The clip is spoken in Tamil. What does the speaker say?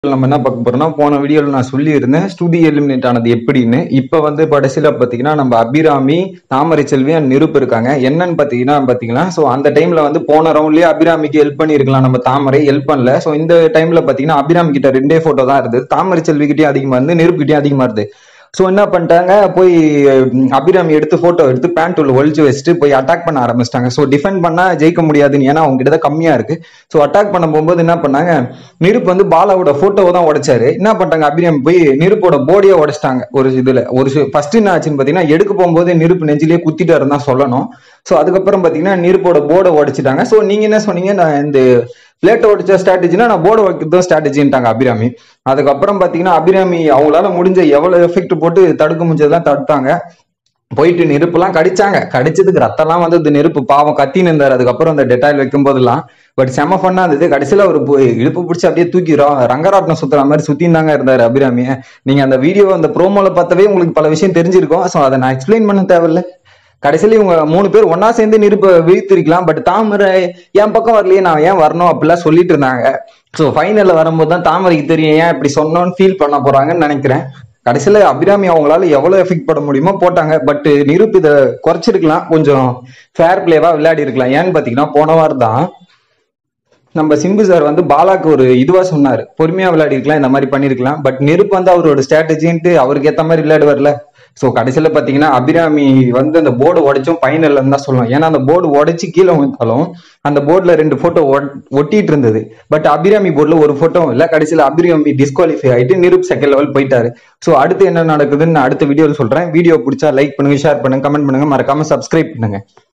நம்ம என்ன பார்க்க போறோம்னா போன வீடியோல நான் சொல்லியிருந்தேன் ஸ்டுடி எலிமினேட் ஆனது எப்படின்னு இப்ப வந்து கடைசியில பாத்தீங்கன்னா நம்ம அபிராமி தாமரை செல்வி and நிருப் இருக்காங்க என்னன்னு பாத்தீங்கன்னா பாத்தீங்கன்னா சோ அந்த டைம்ல வந்து போன ரவுண்ட்லயே அபிராமிக்கு ஹெல்ப் பண்ணிருக்கலாம் நம்ம தாமரை ஹெல்ப் பண்ணல சோ இந்த டைம்ல பாத்தீங்கன்னா அபிராமி கிட்ட ரெண்டே போட்டோ தான் இருந்தது தாமரை செல்வி கிட்டயும் அதிகமா இருந்து நிருப் கிட்டயும் அதிகமா இருந்து சோ என்ன பண்ணிட்டாங்க போய் உம், அபிராமி எடுத்து போட்டோ எடுத்து பேண்ட் உள்ள ஒளிச்சு வச்சுட்டு போய் அட்டாக் பண்ண ஆரம்பிச்சிட்டாங்க சோ டிஃபெண்ட் பண்ணா ஜெயிக்க முடியாதுன்னு ஏன்னா அவங்க கிட்ட தான் கம்மியா இருக்கு சோ அட்டாக் பண்ண போகும்போது என்ன பண்ணாங்க நிருப் வந்து பாலாவோட போட்டோவை தான் உடைச்சாரு என்ன பண்ணிட்டாங்க அபிராமி போய் நிருப்போட போடியை உடைச்சிட்டாங்க ஒரு இதுல ஒரு ஃபர்ஸ்ட் என்ன ஆச்சுன்னு பாத்தீங்கன்னா எடுக்க போகும்போது நெருப்பு நெஞ்சிலேயே குத்திட்டாருன்னு தான் சொல்லணும் சோ அதுக்கப்புறம் பாத்தீங்கன்னா நெருப்போட போர்டை உடைச்சிட்டாங்க சோ நீங்க என்ன சொன்னீங்க நான் இந்த பிளேட் உடைச்ச ஸ்ட்ராட்டஜினா நான் போர்டு வைக்கிறது ஸ்ட்ராட்டஜின்ட்டாங்க அபிராமி அதுக்கப்புறம் பாத்தீங்கன்னா அபிராமி அவங்களால முடிஞ்ச எவ்வளவு எஃபெக்ட் போட்டு தடுக்க முடிஞ்சதெல்லாம் தடுத்தாங்க போயிட்டு நெருப்புலாம் கடிச்சாங்க கடிச்சதுக்கு ரத்தம்லாம் வந்து நெருப்பு பாவம் கத்தின்னு இருந்தாரு அதுக்கப்புறம் அந்த டெட்டாயில் வைக்கும் போதெல்லாம் பட் செம ஃபன்னா இருந்தது கடைசியில ஒரு இழுப்பு பிடிச்சி அப்படியே தூக்கி ர- ரங்கராட்னம் சுத்துற மாதிரி சுத்தின்னு தாங்க இருந்தாரு அபிராமிய நீங்க அந்த வீடியோ அந்த ப்ரோமோல பார்த்தவே உங்களுக்கு பல விஷயம் தெரிஞ்சிருக்கும் ஸோ அதை நான் எக்ஸ்பிளைன் பண்ண தேவையில்ல கடைசியில இவங்க மூணு பேர் ஒன்னா சேர்ந்து நெருப்ப வீழ்த்திருக்கலாம் பட் தாமரை என் பக்கம் வரலையே நான் ஏன் வரணும் அப்படிலாம் சொல்லிட்டு இருந்தாங்க ஸோ ஃபைனல்ல வரும்போது தான் தாமரைக்கு தெரியும் ஏன் இப்படி சொன்னோன்னு ஃபீல் பண்ண போறாங்கன்னு நினைக்கிறேன் கடைசியில அபிராமி அவங்களால எவ்வளவு எஃபெக்ட் போட முடியுமோ போட்டாங்க பட் நிருப் இதை குறைச்சிருக்கலாம் கொஞ்சம் ஃபேர் பிளேவா விளையாடி இருக்கலாம் ஏன்னு பாத்தீங்கன்னா போன வாரம் தான் நம்ம சிம்பு சார் வந்து பாலாக்கு ஒரு இதுவா சொன்னாரு பொறுமையா விளையாடி இருக்கலாம் இந்த மாதிரி பண்ணிருக்கலாம் பட் நெருப்பு வந்து அவரோட ஸ்ட்ராட்டஜின்ட்டு அவருக்கு ஏத்த மாதிரி விளையாடுவார்ல சோ கடைசியில பாத்தீங்கன்னா அபிராமி வந்து அந்த போர்டு உடைச்சும் ஃபைனல்ல தான் சொல்லலாம் ஏன்னா அந்த போர்டு உடைச்சு கீழே விழுந்தாலும் அந்த போர்டுல ரெண்டு போட்டோ ஒட்டிட்டு இருந்தது பட் அபிராமி போர்டுல ஒரு போட்டோ இல்ல கடைசியில அபிராமி டிஸ்குவாலிஃபை ஆயிட்டு நிருப் செகண்ட் லெவல் போயிட்டாரு சோ அடுத்து என்ன நடக்குதுன்னு நான் அடுத்த வீடியோல சொல்றேன் வீடியோ பிடிச்சா லைக் பண்ணுங்க ஷேர் பண்ணுங்க கமெண்ட் பண்ணுங்க மறக்காம சப்ஸ்கிரைப் பண்ணுங்க